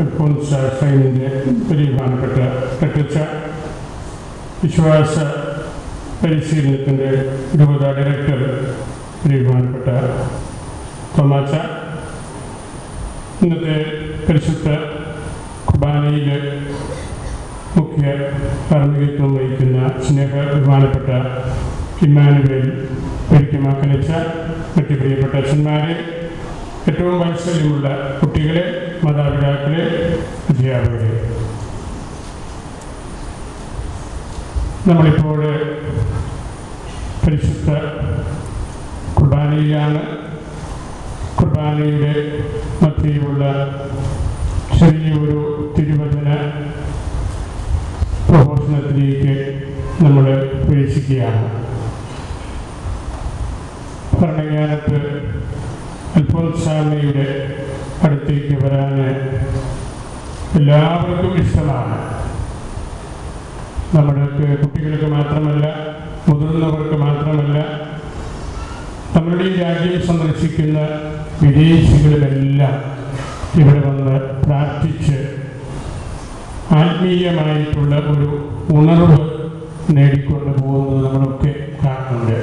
അൽഫോൻസ് സൈനിൻ്റെ പരിപാലപ്പെട്ട കട്ടിച്ച വിശ്വാസ പരിശീലനത്തിൻ്റെ രൂപത ഡയറക്ടർ പരിപാലപ്പെട്ട തോമാച്ച ഇന്നത്തെ പരിശുദ്ധ കുർബാനയിൽ മുഖ്യ കാർമ്മികത്വം വഹിക്കുന്ന സ്നേഹ ബഹുമാനപ്പെട്ട ഇമ്മാനുവേൽ ഒരിക്കമാക്കലച്ച മറ്റു പ്രിയപ്പെട്ട അച്ഛന്മാരെ ഏറ്റവും വാത്സല്യമുള്ള കുട്ടികളെ മാതാപിതാക്കളെ അധ്യാപകരെ നമ്മളിപ്പോൾ പരിശുദ്ധ കുർബാനയിലാണ് കുർബാനയുടെ മധ്യയുള്ള ചെറിയൊരു തിരുവചന പ്രഘോഷണത്തിലേക്ക് നമ്മൾ പ്രവേശിക്കുകയാണ് ഭരണജ്ഞാനത്ത് അൽഫോൻസാമയുടെ അടുത്തേക്ക് വരാൻ എല്ലാവർക്കും ഇഷ്ടമാണ് നമ്മുടെ കുട്ടികൾക്ക് മാത്രമല്ല മുതിർന്നവർക്ക് മാത്രമല്ല നമ്മുടെ ഈ രാജ്യം സന്ദർശിക്കുന്ന വിദേശികളിലെല്ലാം ഇവിടെ വന്ന് പ്രാർത്ഥിച്ച് ആത്മീയമായിട്ടുള്ള ഒരു ഉണർവ് നേടിക്കൊണ്ട് പോകുന്നത് നമ്മളൊക്കെ കാണുന്നുണ്ട്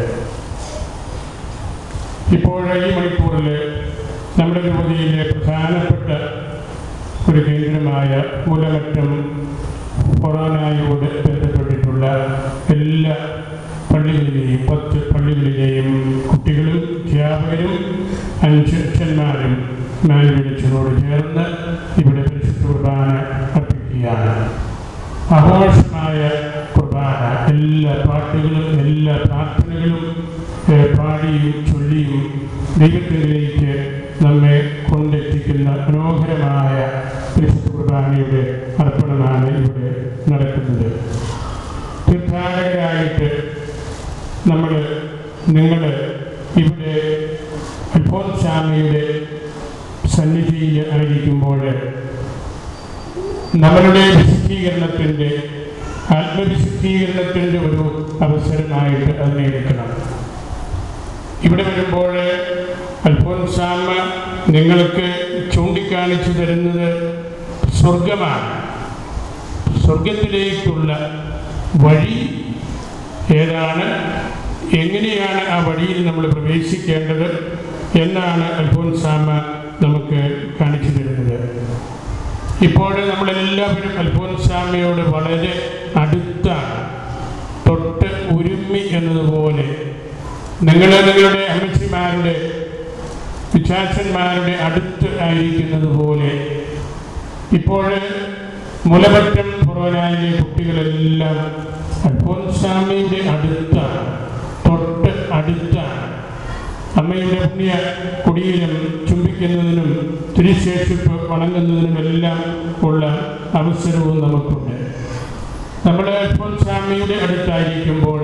ഇപ്പോൾ ഈ മണിക്കൂറിൽ നമ്മുടെ രൂപതയിലെ പ്രധാനപ്പെട്ട ഒരു കേന്ദ്രമായ മൂലമറ്റം കൊറോണയോട് ബന്ധപ്പെട്ടിട്ടുള്ള എല്ലാ പള്ളികളിലെയും പത്ത് പള്ളികളിലെയും കുട്ടികളും അധ്യാപകരും അഞ്ച് അച്ഛന്മാരും മാനുവലിച്ചതോട് ചേർന്ന് ഇവിടെ പരിശുദ്ധ കുർബാന അർപ്പിക്കുകയാണ് ആഘോഷമായ കുർബാന എല്ലാ പാട്ടുകളും എല്ലാ പ്രാർത്ഥനകളും ഏഹ്, പാടിയും ചൊല്ലിയും ദൈവത്തിലേക്ക് നമ്മെ കൊണ്ടെത്തിക്കുന്ന മനോഹരമായ പരിശുദ്ധ കുർബാനയുടെ അർപ്പണമാണ് ഇവിടെ നടക്കുന്നത് തീർത്ഥാടകരായിട്ട് നമ്മൾ നിങ്ങൾ ഇവിടെ അൽഫോൻസാമയുടെ സന്നിധിയിൽ ആയിരിക്കുമ്പോൾ നമ്മളുടെ വിശുദ്ധീകരണത്തിൻ്റെ ആത്മവിശുദ്ധീകരണത്തിൻ്റെ ഒരു അവസരമായിട്ട് അതിനെ എടുക്കണം ഇവിടെ വരുമ്പോൾ അൽഫോൻസാമ്മ നിങ്ങൾക്ക് ചൂണ്ടിക്കാണിച്ചു തരുന്നത് സ്വർഗമാണ് സ്വർഗത്തിലേക്കുള്ള വഴി ഏതാണ് എങ്ങനെയാണ് ആ വഴിയിൽ നമ്മൾ പ്രവേശിക്കേണ്ടത് എന്നാണ് അൽഫോൻസാമ്മ നമുക്ക് കാണിച്ചു തരുന്നത് ഇപ്പോൾ നമ്മളെല്ലാവരും അൽഫോൻസാമ്മയോട് വളരെ അടുത്താണ് തൊട്ട് ഉരുമ്മി എന്നതുപോലെ നിങ്ങൾ നിങ്ങളുടെ അമ്മച്ചിമാരുടെ വിചാരന്മാരുടെ അടുത്ത് ആയിരിക്കുന്നത് പോലെ ഇപ്പോൾ മുലപറ്റം പുറവനായിലെ കുട്ടികളെല്ലാം അൽഫോൻസാമയുടെ അടുത്താണ് തൊട്ട് അടുത്താണ് അമ്മയുടെ പുണ്യ കുടിയിലും ചുംബിക്കുന്നതിനും തിരുശേഷിപ്പ് വണങ്ങുന്നതിനുമെല്ലാം ഉള്ള അവസരവും നമുക്കുണ്ട് നമ്മൾ അൽഫോൻസാമയുടെ അടുത്തായിരിക്കുമ്പോൾ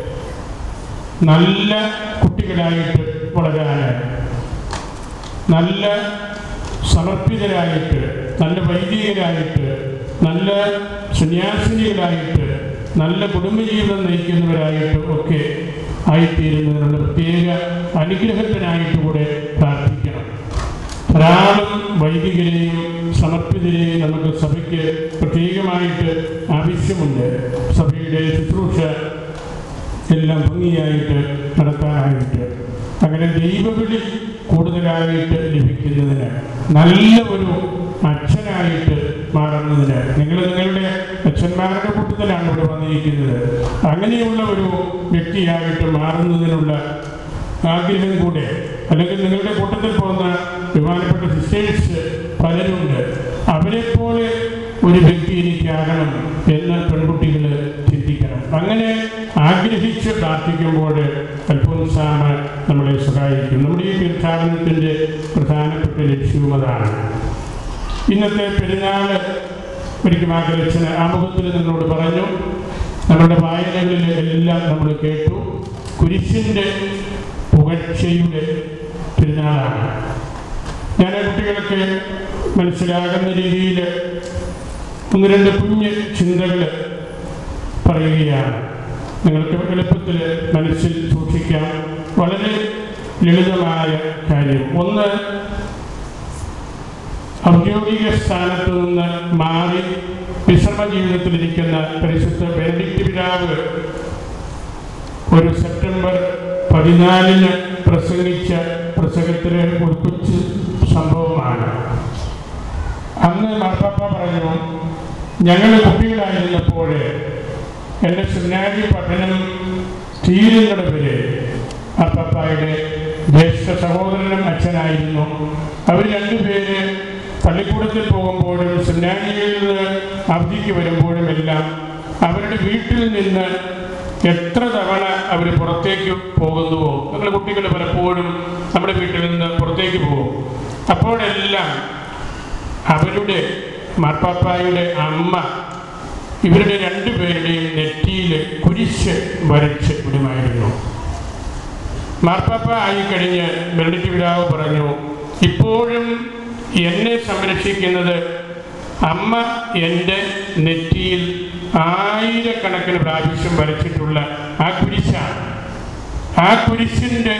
നല്ല കുട്ടികളായിട്ട് വളരാൻ നല്ല സമർപ്പിതരായിട്ട് നല്ല വൈദികരായിട്ട് നല്ല സന്യാസിനികളായിട്ട് നല്ല കുടുംബജീവിതം നയിക്കുന്നവരായിട്ട് ഒക്കെ ആയിത്തീരുന്നതിനുള്ള പ്രത്യേക അനുഗ്രഹത്തിനായിട്ട് കൂടെ പ്രാർത്ഥിക്കണം ധാരാളം വൈദികരെയും സമർപ്പിതരെയും നമുക്ക് സഭയ്ക്ക് പ്രത്യേകമായിട്ട് ആവശ്യമുണ്ട് സഭയുടെ ശുശ്രൂഷ എല്ലാം ഭംഗിയായിട്ട് നടത്താനായിട്ട് അങ്ങനെ ദൈവവിളി കൂടുതലായിട്ട് ലഭിക്കുന്നതിന് നല്ല ഒരു അച്ഛനായിട്ട് മാറുന്നതിന് നിങ്ങൾ നിങ്ങളുടെ അച്ഛന്മാരുടെ കൂട്ടത്തിലാണ് ഇവിടെ വന്നിരിക്കുന്നത് അങ്ങനെയുള്ള ഒരു വ്യക്തിയായിട്ട് മാറുന്നതിനുള്ള ആഗ്രഹം കൂടെ അല്ലെങ്കിൽ നിങ്ങളുടെ കൂട്ടത്തിൽ പോകുന്ന ബഹുമാനപ്പെട്ട സിസ്റ്റേഴ്സ് പലരുണ്ട് അവരെപ്പോലെ ഒരു വ്യക്തി എനിക്കാകണം എന്ന് പെൺകുട്ടികൾ ചിന്തിക്കണം അങ്ങനെ ആഗ്രഹിച്ച് പ്രാർത്ഥിക്കുമ്പോൾ അൽഫോൻസാമ നമ്മളെ സഹായിക്കും നമ്മുടെ ഈ തീർത്ഥാടനത്തിൻ്റെ പ്രധാനപ്പെട്ട ലക്ഷ്യവും അതാണ് ഇന്നത്തെ പെരുന്നാൾ ഒരിക്കൽ ആഗ്രഹിച്ചന് ആമുഖത്തിൽ നിങ്ങളോട് പറഞ്ഞു നമ്മുടെ വായനകളിൽ എല്ലാം നമ്മൾ കേട്ടു കുരിശിൻ്റെ പുകഴ്ചയുടെ പെരുന്നാളാണ് ഞാൻ കുട്ടികൾക്ക് മനസ്സിലാകുന്ന രീതിയിൽ ഒന്ന് രണ്ട് കുഞ്ഞ് ചിന്തകൾ പറയുകയാണ് നിങ്ങൾക്ക് എളുപ്പത്തിൽ മനസ്സിൽ സൂക്ഷിക്കാം വളരെ ലളിതമായ കാര്യം ഒന്ന് ഔദ്യോഗിക സ്ഥാനത്ത് നിന്ന് മാറി വിശ്രമ ജീവിതത്തിലിരിക്കുന്ന പരിശുദ്ധ ബെനഡിക്റ്റ് പിതാവ് ഒരു സെപ്റ്റംബർ പതിനാലിന് പ്രസംഗിച്ച പ്രസംഗത്തിലെ ഒരു കൊച്ചു സംഭവമാണ് അന്ന് മാർപ്പാപ്പ പറഞ്ഞു ഞങ്ങൾ കുട്ടികളായിരുന്നപ്പോൾ എൻ്റെ സെമിനാരി പഠനം തീരുന്നത് വരെ മാർപ്പാപ്പായുടെ ജ്യേഷ്ഠ സഹോദരനും അച്ഛനായിരുന്നു അവർ രണ്ടുപേര് പള്ളിക്കൂടത്തിൽ പോകുമ്പോഴും സെമിനാരിയിൽ നിന്ന് അവധിക്ക് വരുമ്പോഴും എല്ലാം അവരുടെ വീട്ടിൽ നിന്ന് എത്ര തവണ അവർ പുറത്തേക്ക് പോകുന്നുവോ നമ്മൾ കുട്ടികൾ പലപ്പോഴും നമ്മുടെ വീട്ടിൽ നിന്ന് പുറത്തേക്ക് പോകും അപ്പോഴെല്ലാം അവരുടെ മാർപ്പാപ്പായുടെ അമ്മ ഇവരുടെ രണ്ടുപേരുടെയും നെറ്റിയിൽ കുരിശ് വരച്ച് വിടുമായിരുന്നു മാർപ്പാപ്പ ആയിക്കഴിഞ്ഞ് ബെനഡിക്റ്റ് പിതാവ് പറഞ്ഞു ഇപ്പോഴും എന്നെ സംരക്ഷിക്കുന്നത് അമ്മ എൻ്റെ നെറ്റിയിൽ ആയിരക്കണക്കിന് പ്രാവശ്യം വരച്ചിട്ടുള്ള ആ കുരിശാണ് ആ കുരിശിൻ്റെ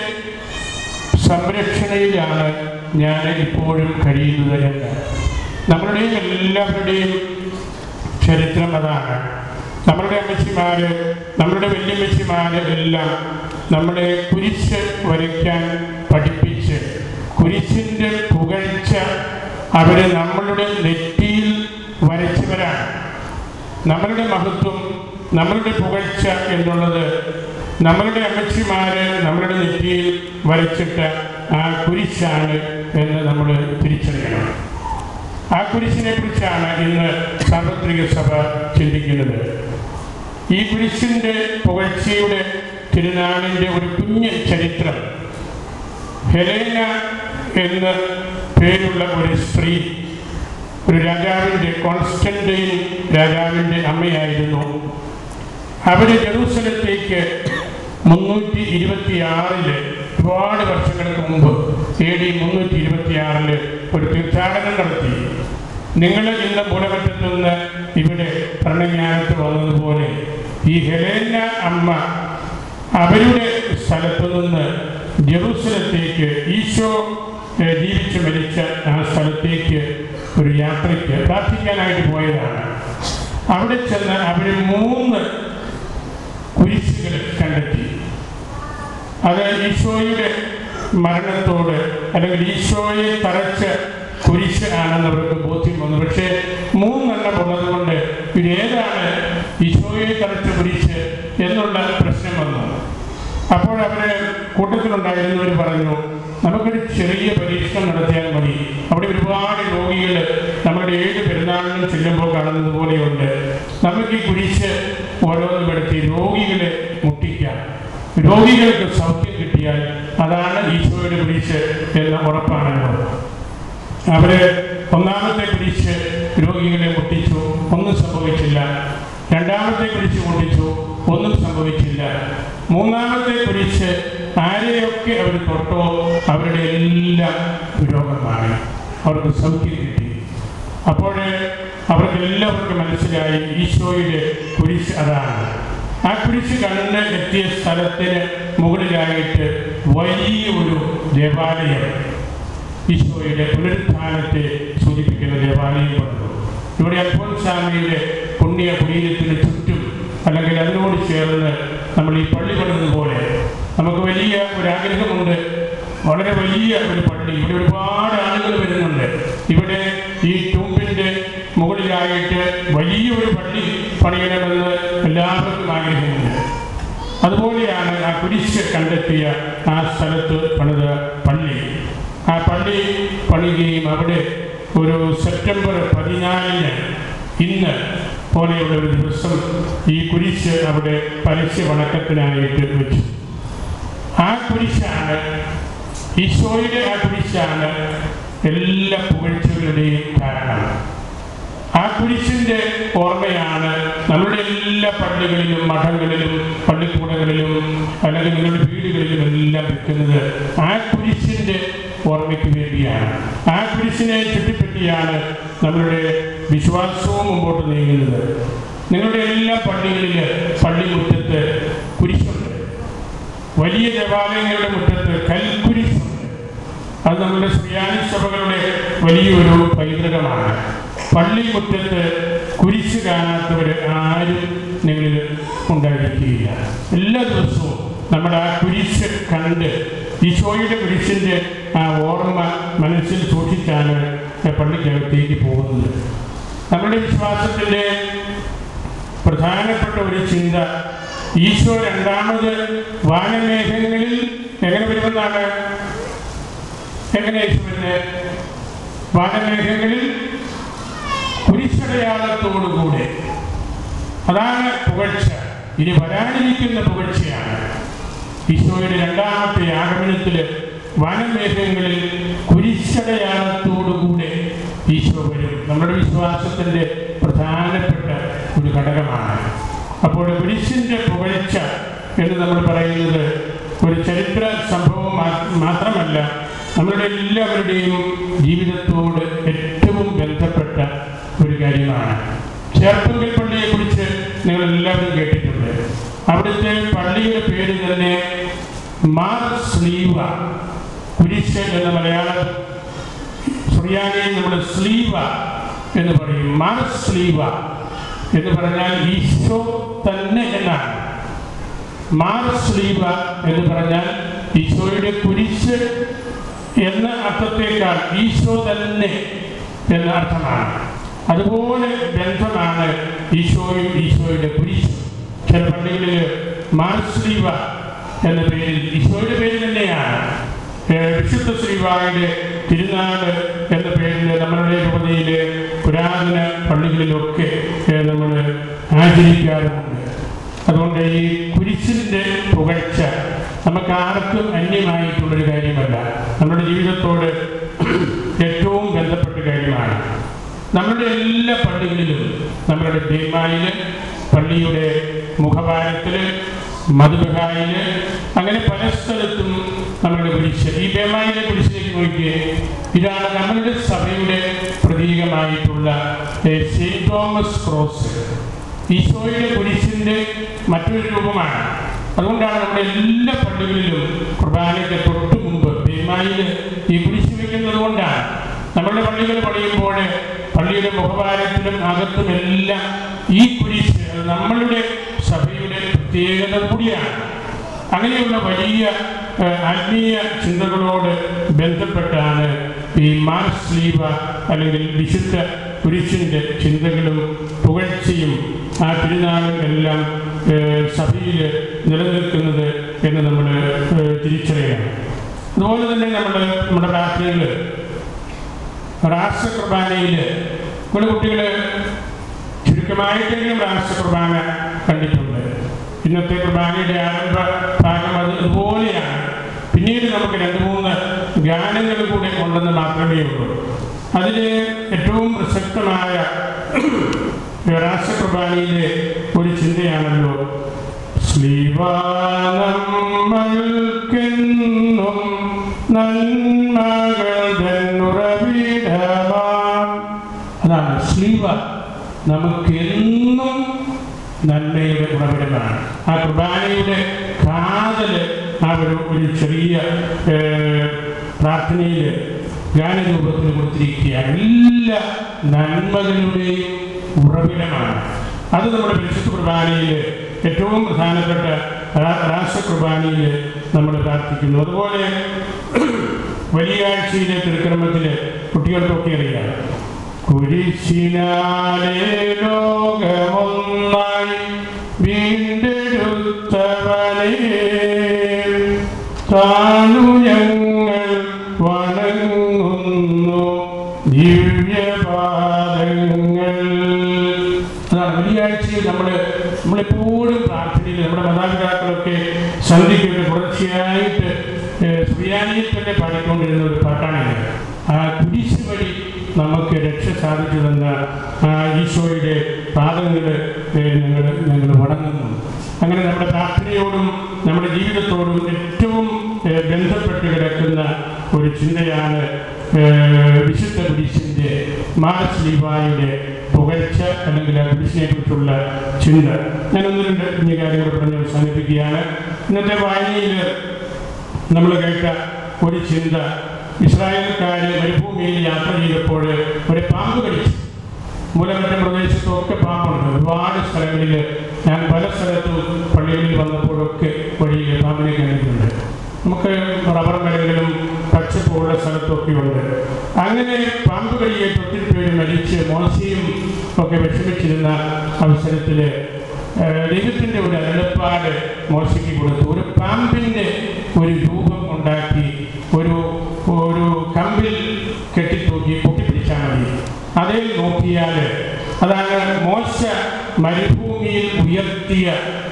സംരക്ഷണയിലാണ് ഞാൻ ഇപ്പോഴും കഴിയുന്നത് എന്ന് നമ്മളുടെയും എല്ലാവരുടെയും ചരിത്രം അതാണ് നമ്മളുടെ അമ്മച്ചിമാര് നമ്മളുടെ വല്യമ്മച്ചിമാര് എല്ലാം നമ്മളെ കുരിശ് വരയ്ക്കാൻ പഠിപ്പിച്ച് കുരിശിൻ്റെ പുകഴ്ച അവര് നമ്മളുടെ നെറ്റിയിൽ വരച്ചവരാണ് നമ്മളുടെ മഹത്വം നമ്മളുടെ പുകഴ്ച എന്നുള്ളത് നമ്മളുടെ അമ്മച്ചിമാര് നമ്മളുടെ നെറ്റിയിൽ വരച്ചിട്ട ആ കുരിശാണ് എന്ന് നമ്മൾ തിരിച്ചറിയണം ആ കുരിശിനെ കുറിച്ചാണ് ഇന്ന് സാർവത്രിക സഭ ചിന്തിക്കുന്നത് ഈ കുരിശിൻ്റെ പുകഴ്ചയുടെ തിരുനാളിൻ്റെ ഒരു കുഞ്ഞ് ചരിത്രം ഹെലേന എന്ന പേരുള്ള ഒരു സ്ത്രീ ഒരു രാജാവിൻ്റെ കോൺസ്റ്റന്റൈൻ രാജാവിൻ്റെ അമ്മയായിരുന്നു അവർ ജെറൂസലത്തേക്ക് മുന്നൂറ്റി ഇരുപത്തി ആറില് ഒരുപാട് വർഷങ്ങൾക്ക് മുമ്പ് എ ഡി മുന്നൂറ്റി ഇരുപത്തി ആറില് ഒരു തീർത്ഥാടനം നടത്തി നിങ്ങൾ ഇന്ന് മൂലമറ്റത്ത് നിന്ന് ഇവിടെ ഭരണജ്ഞാനത്ത് വന്നതുപോലെ ഈ ഹെലേന അമ്മ അവരുടെ സ്ഥലത്തു നിന്ന് ജെറൂസലത്തേക്ക് ഈശോ ഏഹ്, ജീവിച്ചു മരിച്ച ആ സ്ഥലത്തേക്ക് ഒരു യാത്രയ്ക്ക് പ്രാർത്ഥിക്കാനായിട്ട് പോയതാണ് അവിടെ ചെന്ന് അവർ മൂന്ന് കുരിശുകൾ കണ്ടെത്തി അത് ഈശോയുടെ മരണത്തോട് അല്ലെങ്കിൽ ഈശോയെ തറച്ച കുരിശ് ആണെന്ന് അവർക്ക് ബോധ്യം വന്നു പക്ഷേ മൂന്നെണ്ണം ഉള്ളതുകൊണ്ട് ഇതേതാണ് ഈശോയെ തറച്ച കുരിശ് എന്നുള്ള പ്രശ്നം വന്നു അപ്പോൾ അവര് കൂട്ടത്തിലുണ്ടായിരുന്നവർ പറഞ്ഞു നമുക്കൊരു ചെറിയ പരീക്ഷണം നടത്തിയാൽ മതി അവിടെ ഒരുപാട് രോഗികൾ നമ്മുടെ ഏത് പെരുന്നാളിനും ചെല്ലുമ്പോൾ കാണുന്നത് പോലെയുണ്ട് നമുക്ക് ഈ കുരിശ് ഓരോന്നും എടുത്ത് ഈ രോഗികളെ മുട്ടിക്കാം രോഗികൾക്ക് സൗഖ്യം കിട്ടിയാൽ അതാണ് ഈശോയുടെ കുരിശ് എന്ന ഉറപ്പാണല്ലോ അവര് ഒന്നാമത്തെ കുരിശ് രോഗികളെ മുട്ടിച്ചു ഒന്നും സംഭവിച്ചില്ല രണ്ടാമത്തെ കുരിശ് മുട്ടിച്ചു ഒന്നും സംഭവിച്ചില്ല മൂന്നാമത്തെ കുരിശ് ആരെയൊക്കെ അവർ തൊട്ടോ അവരുടെ എല്ലാം രോഗം മാറി അവർക്ക് സൗഖ്യം കിട്ടി അപ്പോൾ അവർക്ക് എല്ലാവർക്കും മനസ്സിലായി ഈശോയുടെ കുരിശ് അതാണ് ആ കുരിശ് കണ്ട് എത്തിയ സ്ഥലത്തിന് മുകളിലായിട്ട് വലിയ ഒരു ദേവാലയം ഈശോയുടെ പുനരുത്ഥാനത്തെ സൂചിപ്പിക്കുന്ന ദേവാലയം പണിതു ഇവിടെ അൽഫോൻസാമിയുടെ പുണ്യ കുടീരത്തിന് ചുറ്റും അല്ലെങ്കിൽ അതിനോട് ചേർന്ന് നമ്മൾ ഈ പള്ളി പണിതുപോലെ നമുക്ക് വലിയ ഒരു ആഗ്രഹമുണ്ട് വളരെ വലിയ ഒരു പള്ളി ഇവിടെ ഒരുപാട് ആളുകൾ വരുന്നുണ്ട് ഇവിടെ ഈ ട്യൂബിൻ്റെ മുകളിലായിട്ട് വലിയ ഒരു പള്ളി പണിയണമെന്ന് എല്ലാവർക്കും ആഗ്രഹമുണ്ട് അതുപോലെയാണ് ആ കുരിശ് കണ്ടെത്തിയ ആ സ്ഥലത്ത് പണിത പള്ളി ആ പള്ളി പണിയുകയും അവിടെ ഒരു സെപ്റ്റംബർ പതിനാലിന് ഇന്ന് പോലെയുള്ള ഒരു ദിവസം ഈ കുരിശ് അവിടെ പരസ്യ വണക്കത്തിനായിട്ട് വെച്ചു ആ കുരിശാണ് ഈശോയുടെ ആ കുരിശാണ് എല്ലാ പുകഴ്ചകളുടെയും കാരണം ആ കുരിശിന്റെ ഓർമ്മയാണ് നമ്മുടെ എല്ലാ പള്ളികളിലും മഠങ്ങളിലും പള്ളിക്കൂടങ്ങളിലും അല്ലെങ്കിൽ നിങ്ങളുടെ വീടുകളിലും എല്ലാം വെക്കുന്നത് ആ കുരിശിന്റെ ഓർമ്മയ്ക്ക് വേണ്ടിയാണ് ആ കുരിശിനെ ചുറ്റിപ്പറ്റിയാണ് നമ്മളുടെ വിശ്വാസവും മുമ്പോട്ട് നീങ്ങുന്നത് നിങ്ങളുടെ എല്ലാ പള്ളികളിൽ പള്ളിമുറ്റത്ത് കുരിശുണ്ട് വലിയ ദേവാലയങ്ങളുടെ മുറ്റത്ത് കൽക്കുരിശുണ്ട് അത് നമ്മുടെ ശ്രീയാനി സഭകളുടെ വലിയൊരു പൈതൃകമാണ് പള്ളിമുറ്റത്ത് കുരിശ് കാണാത്തവർ ആരും നിങ്ങളിൽ ഉണ്ടായിരിക്കുകയില്ല എല്ലാ ദിവസവും നമ്മുടെ ആ കുരിശ് കണ്ട് ഈശോയുടെ കുരിശിൻ്റെ ആ ഓർമ്മ മനസ്സിൽ സൂക്ഷിച്ചാണ് പള്ളിക്കകത്തേക്ക് പോകുന്നത് നമ്മുടെ വിശ്വാസത്തിൻ്റെ പ്രധാനപ്പെട്ട ഒരു ചിന്ത ഈശോ രണ്ടാമത് വാനമേഘങ്ങളിൽ എങ്ങനെ വരുമെന്നാണ് എങ്ങനെ യേശു വരുന്നത് വാനമേഘങ്ങളിൽ കുരിശടയാളത്തോടുകൂടെ അതാണ് പുകഴ്ച ഇനി വരാനിരിക്കുന്ന പുകഴ്ചയാണ് ഈശോയുടെ രണ്ടാമത്തെ ആഗമനത്തിൽ വനമേഘങ്ങളിൽ കുരിശടയാളത്തോടുകൂടെ ഈശോ വരും നമ്മുടെ വിശ്വാസത്തിൻ്റെ പ്രധാനപ്പെട്ട ഒരു ഘടകമാണ് അപ്പോൾ കുരിശിൻ്റെ പുകഴ്ച എന്ന് നമ്മൾ പറയുന്നത് ഒരു ചരിത്ര സംഭവം മാ- മാത്രമല്ല നമ്മളുടെ എല്ലാവരുടെയും ജീവിതത്തോട് ഏറ്റവും ബന്ധപ്പെട്ട ഒരു കാര്യമാണ് ചേർപ്പങ്കൽ പള്ളിയെ കുറിച്ച് നിങ്ങൾ എല്ലാവരും കേട്ടിട്ടുണ്ട് അവിടുത്തെ പള്ളിയുടെ പേര് തന്നെ മാർ സ്ലീവ കുരിശ് എന്ന മലയാളം സുറിയാനിയിൽ നമ്മൾ സ്ലീവ എന്ന് പറയും മാർ സ്ലീവ എന്ന് പറഞ്ഞാൽ ഈശോ തന്നെ എന്നാണ് മാർ സ്ലീവ എന്ന് പറഞ്ഞാൽ ഈശോയുടെ കുരിശ് എന്ന അർത്ഥത്തേക്കാൾ ഈശോ തന്നെ എന്ന അർത്ഥമാണ് അതുപോലെ ബന്ധമാണ് ഈശോയും ഈശോയുടെ കുരിശും ചില പള്ളികളിൽ മാർ സ്ലീവ എന്ന പേരിൽ ഈശോയുടെ പേര് തന്നെയാണ് ഏഹ് വിശുദ്ധ ശ്രീവായുടെ തിരുനാട് എന്ന പേരിൽ നമ്മളുടെ രൂപതയിലെ പുരാതന പള്ളികളിലൊക്കെ ഏഹ് നമ്മൾ ആചരിക്കാറുമുണ്ട് അതുകൊണ്ട് ഈ കുരിശിൻ്റെ പുകഴ്ച നമുക്ക് ആർക്കും അന്യമായിട്ടുള്ളൊരു കാര്യമല്ല നമ്മുടെ ജീവിതത്തോട് ഏറ്റവും ബന്ധപ്പെട്ട കാര്യമാണ് നമ്മുടെ എല്ലാ പള്ളികളിലും നമ്മളുടെ ബീമായിൽ പള്ളിയുടെ മുഖഭാരത്തിൽ മധുബഹായിൽ അങ്ങനെ പല സ്ഥലത്തും നമ്മളുടെ കുരിശ് ഈ ബേമായിലെ കുരിശിലേക്ക് നോക്കിയേ ഇതാണ് നമ്മളുടെ സഭയുടെ പ്രതീകമായിട്ടുള്ള ഏഹ്, സെയിന്റ് തോമസ് ക്രോസ് ഈശോയുടെ കുരിശിൻ്റെ മറ്റൊരു രൂപമാണ് അതുകൊണ്ടാണ് നമ്മുടെ എല്ലാ പള്ളികളിലും കുർബാനയ്ക്ക് തൊട്ട് മുമ്പ് ബീമായിൽ ഈ കുരിശ് വയ്ക്കുന്നത് കൊണ്ടാണ് നമ്മളുടെ പള്ളികൾ പണിയുമ്പോൾ പള്ളിയുടെ മുഖഭാരത്തിലും അകത്തും എല്ലാം ഈ കുരിശ് അത് നമ്മളുടെ സഭയുടെ പ്രത്യേകത കൂടിയാണ് അങ്ങനെയുള്ള വലിയ ഏഹ്, ആത്മീയ ചിന്തകളോട് ബന്ധപ്പെട്ടാണ് ഈ മാർസ് ലീവ അല്ലെങ്കിൽ വിശുദ്ധ കുരിശിൻ്റെ ചിന്തകളും പുകഴ്ചയും ആ തിരുനാളും എല്ലാം ഏഹ്, സഭയിൽ നിലനിൽക്കുന്നത് എന്ന് നമ്മൾ ഏഹ്, തിരിച്ചറിയണം അതുപോലെ തന്നെ നമ്മൾ നമ്മുടെ പ്രാർത്ഥനകൾ രാഷ്ട്ര കുർബാനയിൽ നമ്മുടെ കുട്ടികൾ ചുരുക്കമായിട്ടെങ്കിലും രാഷ്ട്ര കുർബാന കണ്ടിട്ടുണ്ട് ഇന്നത്തെ കുർബാനയുടെ ആരംഭ ഭാഗം അത് ഇതുപോലെയാണ് പിന്നീട് നമുക്ക് രണ്ട് മൂന്ന് ഗാനങ്ങൾ കൂടെ ഉണ്ടെന്ന് മാത്രമേ ഉള്ളൂ അതിൽ ഏറ്റവും പ്രസക്തമായ രാഷ്ട്ര കുർബാനയിലെ ഒരു ചിന്തയാണല്ലോ ശ്രീവാനമ്മൽക്കെന്നും നന്മകൾ ഉറവിടമാം അതാണ് ശ്ലീവ നമുക്ക് എന്നും നന്മയുടെ ഉറവിടമാണ് ആ കുർബാനയുടെ കാതൽ ആ ഒരു ഒരു ചെറിയ ഏഹ്, പ്രാർത്ഥനയിൽ ഗാനരൂപത്തിൽ കൊടുത്തിരിക്കുകയാണ് എല്ലാ നന്മകളുടെയും ഉറവിടമാണ് അത് നമ്മുടെ പരിശുദ്ധ കുർബാനയിൽ ഏറ്റവും പ്രധാനപ്പെട്ട രാ- രാഷ്ട്ര കുർബാനയിൽ നമ്മൾ പ്രാർത്ഥിക്കുന്നു അതുപോലെ വലിയ ആഴ്ചയിലെ തിരുക്രമത്തിൽ കുട്ടികൾക്കൊക്കെ അറിയാം കുരിശിനാലേ ലോകമൊന്നായി വീണ്ടെടുത്തവനേ താനു ഞങ്ങൾ വണങ്ങുന്നു ദിവ്യപാദങ്ങൾ അതാണ് വെള്ളിയാഴ്ചയിൽ നമ്മൾ നമ്മളെപ്പോഴും പ്രാർത്ഥനയിൽ നമ്മുടെ മാതാപിതാക്കളൊക്കെ സന്ധിക്കൊക്കെ തുടർച്ചയായിട്ട് ഏഹ്, സുറിയാനിയിൽ തന്നെ പാടിക്കൊണ്ടിരുന്ന ഒരു പാട്ടാണിത് ആ കുരിശ് വഴി നമുക്ക് രക്ഷ സാധിച്ചു തന്ന ആ ഈശോയുടെ പാദങ്ങൾ ഞങ്ങൾ ഞങ്ങൾ വണങ്ങുന്നു അങ്ങനെ നമ്മുടെ പ്രാർത്ഥനയോടും നമ്മുടെ ജീവിതത്തോടും ഏറ്റവും ഏഹ്, ബന്ധപ്പെട്ട് കിടക്കുന്ന ഒരു ചിന്തയാണ് ഏഹ്, വിശുദ്ധ കുരിശിൻ്റെ മാർസ് ലീവായുടെ പുകഴ്ച അല്ലെങ്കിൽ ആ കുരിശിനെ കുറിച്ചുള്ള ചിന്ത ഞാൻ ഒന്ന് രണ്ട് കുഞ്ഞു കാര്യങ്ങൾ പറഞ്ഞ് അവസാനിപ്പിക്കുകയാണ് ഇന്നത്തെ വായനയിൽ നമ്മൾ കേട്ട ഒരു ചിന്ത ഇസ്രായേൽക്കാർ മരുഭൂമിയിൽ യാത്ര ചെയ്തപ്പോൾ ഒരു പാമ്പ് കടിച്ചു മൂലമറ്റ പ്രദേശത്തൊക്കെ പാമ്പുണ്ട് ഒരുപാട് സ്ഥലങ്ങളിൽ ഞാൻ പല സ്ഥലത്തും പള്ളികളിൽ വന്നപ്പോഴൊക്കെ വഴിയിൽ പാമ്പിനെ കണ്ടിട്ടുണ്ട് നമുക്ക് റബ്ബർ മരങ്ങളും പച്ചപ്പുള്ള സ്ഥലത്തൊക്കെ ഉണ്ട് അങ്ങനെ പാമ്പ് കടിയേറ്റ് ഒത്തിരി പേര് മരിച്ച് മോശയും ഒക്കെ വിഷമിച്ചിരുന്ന അവസരത്തിൽ ദൈവത്തിൻ്റെ ഒരു അരുളപ്പാട് മോശയ്ക്ക് കൊടുത്തു ഒരു പാമ്പിൻ്റെ ഒരു രൂപം ഉണ്ടാക്കി ഒരു ഒരു കമ്പിൽ കെട്ടിത്തൂക്കി പൊട്ടിപ്പിടിച്ചാൽ മതി അതിൽ നോക്കിയാൽ അതാണ് മോശ മരുഭൂമിയിൽ ഉയർത്തിയ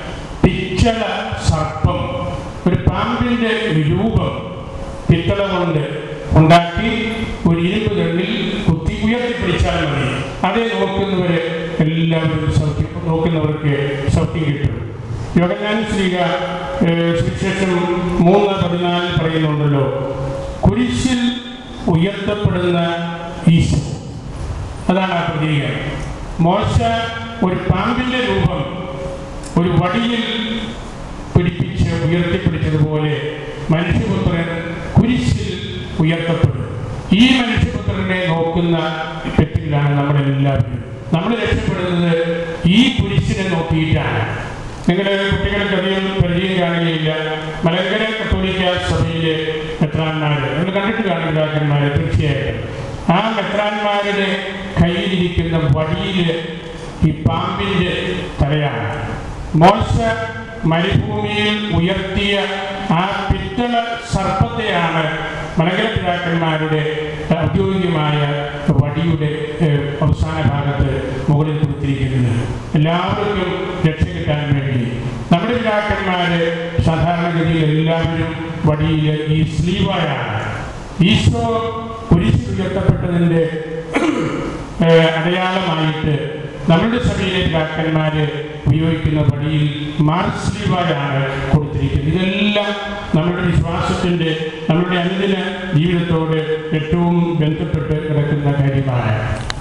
പിച്ചള സർപ്പം ഒരു പാമ്പിൻ്റെ രൂപം പിത്തള കൊണ്ട് ഉണ്ടാക്കി ഒരു ഇരുമ്പ് കണ്ണിൽ കുത്തി ഉയർത്തിപ്പിടിച്ചാൽ മതി അതേ നോക്കുന്നവർ എല്ലാവരും സൗഖ്യം നോക്കുന്നവർക്ക് സൗഖ്യം കിട്ടും യോഗജ്ഞാന ശ്രീക ഏഹ്, സുവിശേഷം മൂന്ന് പതിനാലിൽ പറയുന്നുണ്ടല്ലോ കുരിശിൽ ഉയർത്തപ്പെടുന്ന ഈശോ അതാണ് ആ പ്രതീകം മോശ ഒരു പാമ്പിന്റെ രൂപം ഒരു വടിയിൽ പിടിപ്പിച്ച് ഉയർത്തിപ്പിടിച്ചതുപോലെ മനുഷ്യപുത്രൻ കുരിശിൽ ഉയർത്തപ്പെടും ഈ മനുഷ്യപുത്രനെ നോക്കുന്ന വ്യക്തികളാണ് നമ്മളെല്ലാവരും നമ്മൾ രക്ഷപ്പെടുന്നത് ഈ കുരിശിനെ നോക്കിയിട്ടാണ് നിങ്ങളുടെ കുട്ടികൾക്ക് അധികം പരിചയം കാണുകയില്ല മലങ്കര കത്തോലിക്ക സഭയിലെ മെത്രാന്മാര് നിങ്ങൾ കണ്ടിട്ട് കാണും പിതാക്കന്മാരെ തീർച്ചയായിട്ടും ആ മെത്രാന്മാരുടെ കയ്യിലിരിക്കുന്ന വടിയില് ഈ പാമ്പിന്റെ തലയാണ് മോശ മരുഭൂമിയിൽ ഉയർത്തിയ ആ പിത്തള സർപ്പത്തെയാണ് മലങ്കര പിതാക്കന്മാരുടെ ഔദ്യോഗികമായ വടിയുടെ ഏഹ്, അവസാന ഭാഗത്ത് മുകളിൽ കൊടുത്തിരിക്കുന്നത് എല്ലാവർക്കും രക്ഷ കിട്ടാൻ വേണ്ടി നമ്മുടെ പിതാക്കന്മാര് സാധാരണഗതിയിൽ എല്ലാവരും വടിയിൽ ഈ സ്ലീവായാണ് ഈശോ കുരിശിൽ ഉയർത്തപ്പെട്ടതിൻ്റെ ഏഹ്, അടയാളമായിട്ട് നമ്മുടെ സഭയിലെ പിതാക്കന്മാര് ഉപയോഗിക്കുന്ന വഴിയിൽ മാർസ്ലീവായാണ് കൊടുത്തിരിക്കുന്നത് ഇതെല്ലാം നമ്മുടെ വിശ്വാസത്തിന്റെ നമ്മുടെ അനുദിന ജീവിതത്തോട് ഏറ്റവും ബന്ധപ്പെട്ട് കിടക്കുന്ന കാര്യമാണ്